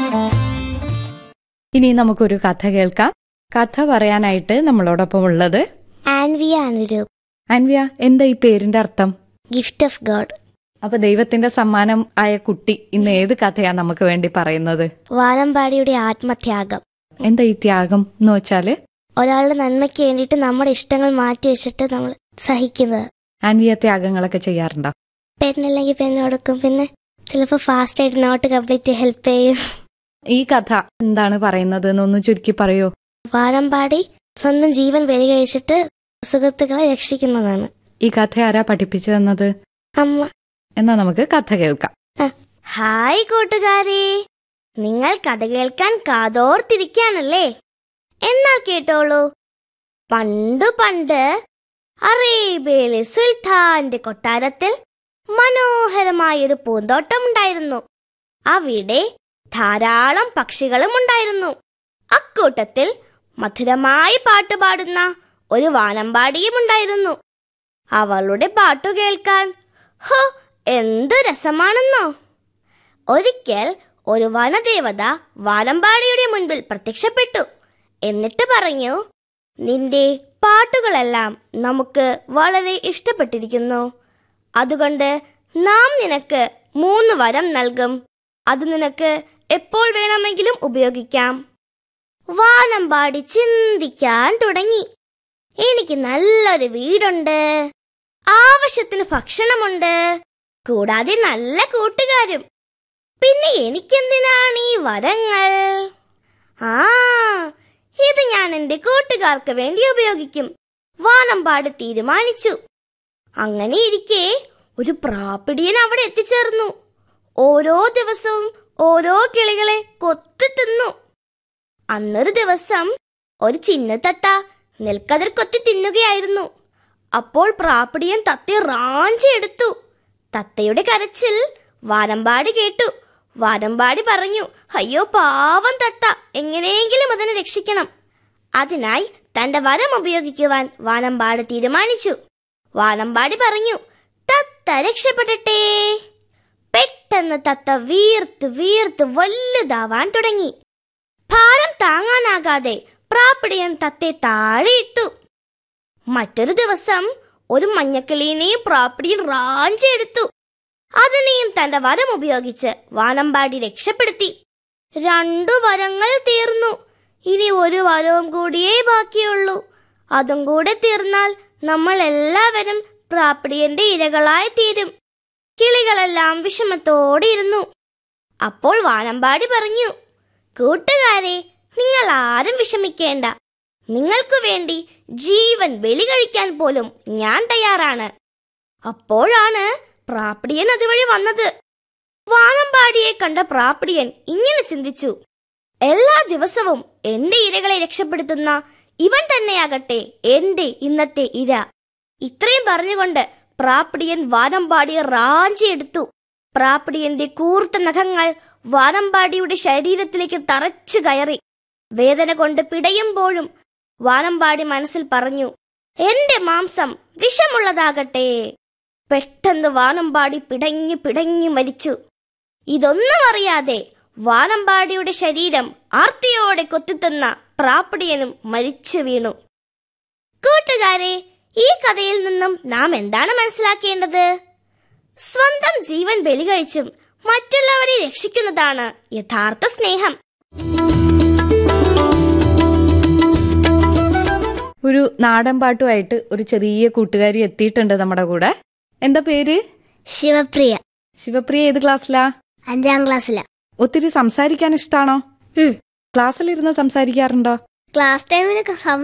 ഇനി നമുക്കൊരു കഥ കേൾക്കാം കഥ പറയാനായിട്ട് നമ്മളോടൊപ്പം ഉള്ളത് ആൻവിയ അനുരൂപ് അൻവ്യ എന്താ ഈ പേരിന്റെ അർത്ഥം ഗിഫ്റ്റ് ഓഫ് ഗോഡ് അപ്പൊ ദൈവത്തിന്റെ സമ്മാനം ആയ കുട്ടി ഇന്ന് ഏത് കഥയാ നമുക്ക് വേണ്ടി പറയുന്നത് വാനമ്പാടിയുടെ ആത്മത്യാഗം എന്താ ഈ ത്യാഗം എന്ന് വെച്ചാല് ഒരാളുടെ നന്മയ്ക്ക് വേണ്ടിയിട്ട് നമ്മുടെ ഇഷ്ടങ്ങൾ മാറ്റി വെച്ചിട്ട് നമ്മൾ സഹിക്കുന്നത് അൻവിയ ത്യാഗങ്ങളൊക്കെ ചെയ്യാറുണ്ടോ പെണ്ണില്ലെങ്കിൽ പെണ്ണ് കൊടുക്കും പിന്നെ ചിലപ്പോൾ ഫാസ്റ്റ് ആയിട്ട് നോട്ട് കംപ്ലീറ്റ് ഹെൽപ്പ് ചെയ്യും ഈ കഥ എന്താണ് പറയുന്നത് എന്നൊന്ന് ചുരുക്കി പറയോ വാനമ്പാടി സ്വന്തം ജീവൻ ബലി കഴിച്ചിട്ട് സുഹൃത്തുക്കളെ രക്ഷിക്കുന്നതാണ് ഈ കഥ ആരാ പഠിപ്പിച്ചു തന്നത് അമ്മ എന്നാ നമുക്ക് കഥ കേൾക്കാം ഹായ് കൂട്ടുകാരെ നിങ്ങൾ കഥ കേൾക്കാൻ കാതോർത്തിരിക്കാണല്ലേ എന്നാൽ കേട്ടോളൂ പണ്ടു പണ്ട് അറേബ്യയിലെ സുൽത്താന്റെ കൊട്ടാരത്തിൽ മനോഹരമായൊരു പൂന്തോട്ടം ഉണ്ടായിരുന്നു അവിടെ ധാരാളം പക്ഷികളും ഉണ്ടായിരുന്നു അക്കൂട്ടത്തിൽ മധുരമായി പാട്ടുപാടുന്ന ഒരു വാനമ്പാടിയും ഉണ്ടായിരുന്നു അവളുടെ പാട്ടു കേൾക്കാൻ ഹോ എന്തു രസമാണെന്നോ ഒരിക്കൽ ഒരു വനദേവത വാനമ്പാടിയുടെ മുൻപിൽ പ്രത്യക്ഷപ്പെട്ടു എന്നിട്ട് പറഞ്ഞു നിന്റെ പാട്ടുകളെല്ലാം നമുക്ക് വളരെ ഇഷ്ടപ്പെട്ടിരിക്കുന്നു അതുകൊണ്ട് നാം നിനക്ക് മൂന്ന് വരം നൽകും അത് നിനക്ക് എപ്പോൾ വേണമെങ്കിലും ഉപയോഗിക്കാം വാനമ്പാടി ചിന്തിക്കാൻ തുടങ്ങി എനിക്ക് നല്ലൊരു വീടുണ്ട് ആവശ്യത്തിന് ഭക്ഷണമുണ്ട് കൂടാതെ നല്ല കൂട്ടുകാരും പിന്നെ എനിക്കെന്തിനാണ് ഈ വരങ്ങൾ ആ ഇത് ഞാൻ എന്റെ കൂട്ടുകാർക്ക് വേണ്ടി ഉപയോഗിക്കും വാനമ്പാട് തീരുമാനിച്ചു അങ്ങനെ ഇരിക്കെ ഒരു പ്രാപ്പിടിയൻ അവിടെ എത്തിച്ചേർന്നു ഓരോ ദിവസവും ഓരോ കിളികളെ കൊത്തി തിന്നു അന്നൊരു ദിവസം ഒരു ചിന്നത്തത്ത നെൽക്കതിർ കൊത്തി തിന്നുകയായിരുന്നു അപ്പോൾ പ്രാപ്പിടിയൻ തത്തയെ റാഞ്ചിയെടുത്തു തത്തയുടെ കരച്ചിൽ വാനമ്പാടി കേട്ടു വാനമ്പാടി പറഞ്ഞു അയ്യോ പാവം തത്ത എങ്ങനെയെങ്കിലും അതിനെ രക്ഷിക്കണം അതിനായി തന്റെ വരം ഉപയോഗിക്കുവാൻ വാനമ്പാടി തീരുമാനിച്ചു വാനമ്പാടി പറഞ്ഞു തത്ത രക്ഷപ്പെടട്ടെ പെട്ടെന്ന് തത്ത വീർത്ത് വീർത്ത് വലുതാവാൻ തുടങ്ങി ഭാരം താങ്ങാനാകാതെ പ്രാപ്പിടിയൻ തത്തെ താഴെയിട്ടു മറ്റൊരു ദിവസം ഒരു മഞ്ഞക്കിളീനെയും പ്രാപ്പിടിയൻ റാഞ്ചെടുത്തു അതിനെയും തന്റെ വരം ഉപയോഗിച്ച് വാനമ്പാടി രക്ഷപ്പെടുത്തി രണ്ടു വരങ്ങൾ തീർന്നു ഇനി ഒരു വരവും കൂടിയേ ബാക്കിയുള്ളൂ അതും കൂടെ തീർന്നാൽ നമ്മൾ എല്ലാവരും പ്രാപ്പിടിയന്റെ ഇരകളായി തീരും കിളികളെല്ലാം വിഷമത്തോടെ ഇരുന്നു അപ്പോൾ വാനമ്പാടി പറഞ്ഞു കൂട്ടുകാരെ നിങ്ങൾ ആരും വിഷമിക്കേണ്ട നിങ്ങൾക്കു വേണ്ടി ജീവൻ ബലി കഴിക്കാൻ പോലും ഞാൻ തയ്യാറാണ് അപ്പോഴാണ് പ്രാപ്പിടിയൻ അതുവഴി വന്നത് വാനമ്പാടിയെ കണ്ട പ്രാപ്പിടിയൻ ഇങ്ങനെ ചിന്തിച്ചു എല്ലാ ദിവസവും എന്റെ ഇരകളെ രക്ഷപ്പെടുത്തുന്ന ഇവൻ തന്നെയാകട്ടെ എന്റെ ഇന്നത്തെ ഇര ഇത്രയും പറഞ്ഞുകൊണ്ട് പ്രാപ്പിടിയൻ വാനമ്പാടിയെ റാഞ്ചിയെടുത്തു പ്രാപ്പിടിയന്റെ കൂർത്ത നഖങ്ങൾ വാനമ്പാടിയുടെ ശരീരത്തിലേക്ക് തറച്ചു കയറി വേദന കൊണ്ട് പിടയുമ്പോഴും വാനമ്പാടി മനസ്സിൽ പറഞ്ഞു എന്റെ മാംസം വിഷമുള്ളതാകട്ടെ പെട്ടെന്ന് വാനമ്പാടി പിടങ്ങി പിടങ്ങി മരിച്ചു ഇതൊന്നും അറിയാതെ വാനമ്പാടിയുടെ ശരീരം ആർത്തിയോടെ കൊത്തിത്തുന്ന പ്രാപ്പിടിയനും മരിച്ചു വീണു കൂട്ടുകാരെ ഈ കഥയിൽ നിന്നും നാം എന്താണ് മനസ്സിലാക്കേണ്ടത് സ്വന്തം ജീവൻ ബലി കഴിച്ചും മറ്റുള്ളവരെ രക്ഷിക്കുന്നതാണ് യഥാർത്ഥ സ്നേഹം ഒരു നാടൻ പാട്ടുമായിട്ട് ഒരു ചെറിയ കൂട്ടുകാരി എത്തിയിട്ടുണ്ട് നമ്മുടെ കൂടെ എന്താ പേര് ശിവപ്രിയ ശിവപ്രിയ ഏത് ക്ലാസ്സിലാ അഞ്ചാം ക്ലാസ്സില ഒത്തിരി സംസാരിക്കാൻ ഇഷ്ടാണോ ക്ലാസ്സിലിരുന്ന് സംസാരിക്കാറുണ്ടോ ക്ലാസ് ടൈമിൽ